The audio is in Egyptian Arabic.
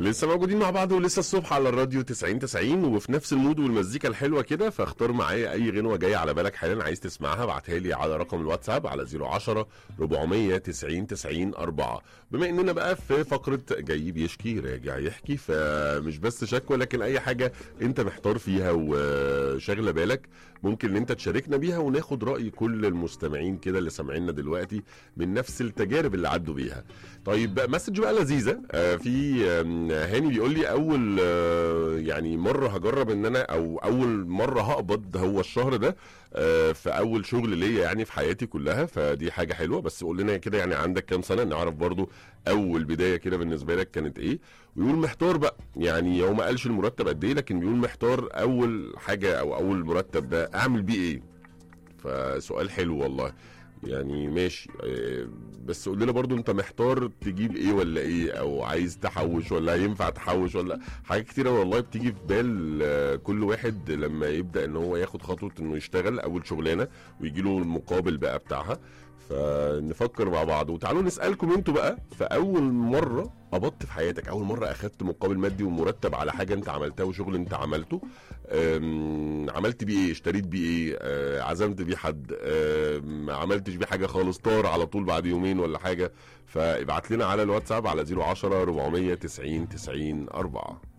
لسه موجودين مع بعض ولسه الصبح على الراديو 90 90 وفي نفس المود والمزيكا الحلوه كده فاختار معايا اي غنوه جايه على بالك حالا عايز تسمعها ابعتها لي على رقم الواتساب على 010 490 90 4 بما اننا بقى في فقره جاي بيشكي راجع يحكي فمش بس شكوى لكن اي حاجه انت محتار فيها وشاغله بالك ممكن ان انت تشاركنا بيها وناخد راي كل المستمعين كده اللي سامعيننا دلوقتي من نفس التجارب اللي عدوا بيها طيب مسج بقى لذيذه آه، في آم، هاني بيقول لي اول آه، يعني مره هجرب ان انا او اول مره هقبض هو الشهر ده آه، في اول شغل ليا يعني في حياتي كلها فدي حاجه حلوه بس قول لنا كده يعني عندك كام سنه نعرف برضو اول بدايه كده بالنسبه لك كانت ايه ويقول محتار بقى يعني هو ما قالش المرتب قد ايه لكن بيقول محتار اول حاجه او اول مرتب ده اعمل بيه ايه فسؤال حلو والله يعني ماشي آه، بس قول لنا برضو انت محتار تجيب ايه ولا ايه او عايز تحوش ولا ينفع تحوش ولا حاجات كتيره والله بتيجي في بال آه، كل واحد لما يبدا ان هو ياخد خطوه انه يشتغل اول شغلانه ويجي له المقابل بقى بتاعها فنفكر مع بعض وتعالوا نسالكم انتوا بقى في اول مره قبضت في حياتك اول مره اخدت مقابل مادي ومرتب على حاجه انت عملتها وشغل انت عملته أم، عملت بيه ايه اشتريت بيه ايه أه، عزمت بيه حد أم، ما عملتش بيه حاجه خالص طار على طول بعد يومين ولا حاجه فابعت لنا على الواتساب على 010 490 90 4